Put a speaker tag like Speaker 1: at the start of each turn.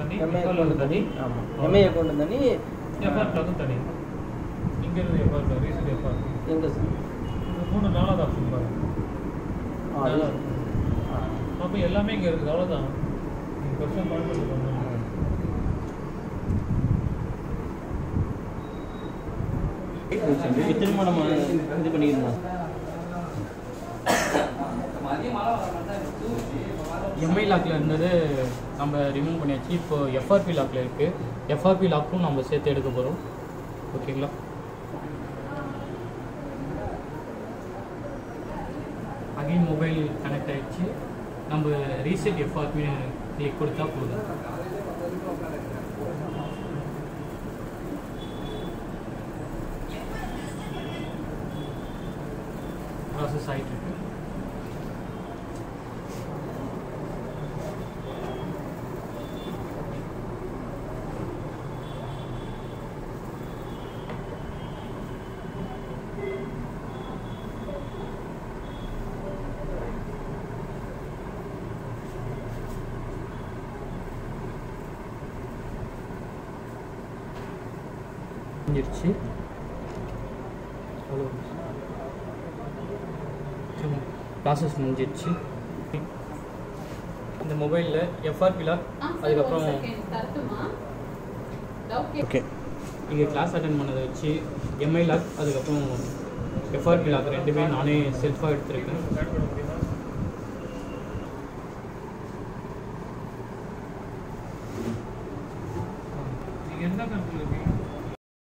Speaker 1: தனி
Speaker 2: Mi
Speaker 1: FR
Speaker 2: account தனி ஆமாம் எம்ஐ அக்கௌண்ட் தனி
Speaker 1: எஃப்ஆர் பிளாக்கும் தனி இங்க இருந்து எஃப்ஆர் பிளாக் ரீசெண்ட் எஃப்ஆர்
Speaker 2: எங்கே சார்
Speaker 1: இந்த மூணு நாலாவது ஆப்ஷன் பாருங்க
Speaker 2: ஆ அது ஆ
Speaker 1: அப்போ எல்லாமே இங்கே இருக்குது அவ்வளோதான் நீங்கள் பெருசாக கான்செப்ட் பண்ணணும்
Speaker 2: திரும்ப நம்ம இது பண்ணியிருந்தோம்
Speaker 3: எம்ஐ லாக்கில் இருந்தது நம்ம ரிமூவ் பண்ணியாச்சு இப்போ எஃப்ஆர்பி லாக்கில் இருக்குது எஃப்ஆர்பி லாக்கும் நம்ம சேர்த்து எடுக்க போகிறோம் ஓகேங்களா அகைன் மொபைல் கனெக்ட் ஆயிடுச்சு நம்ம ரீசெட் எஃப்ஆர்பி கிளிக் கொடுத்தா போதும் ப்ராசஸ் ஆகிட்டு இருக்கு முடிஞ்சிருச்சு அவ்வளோ ப்ராசஸ் முடிஞ்சிருச்சு இந்த மொபைலில் எஃப்ஆர்பி லாக் அதுக்கப்புறம்
Speaker 2: ஓகே
Speaker 3: இங்கே கிளாஸ் அட்டன் பண்ணதை வச்சு எம்ஐ லாக் அதுக்கப்புறம் எஃப்ஆர்பி லாக் ரெண்டுமே நானே செல்ஃபாக எடுத்திருக்கேன்
Speaker 1: நீங்கள் எந்த கண்ட்ரியில் இருக்கீங்க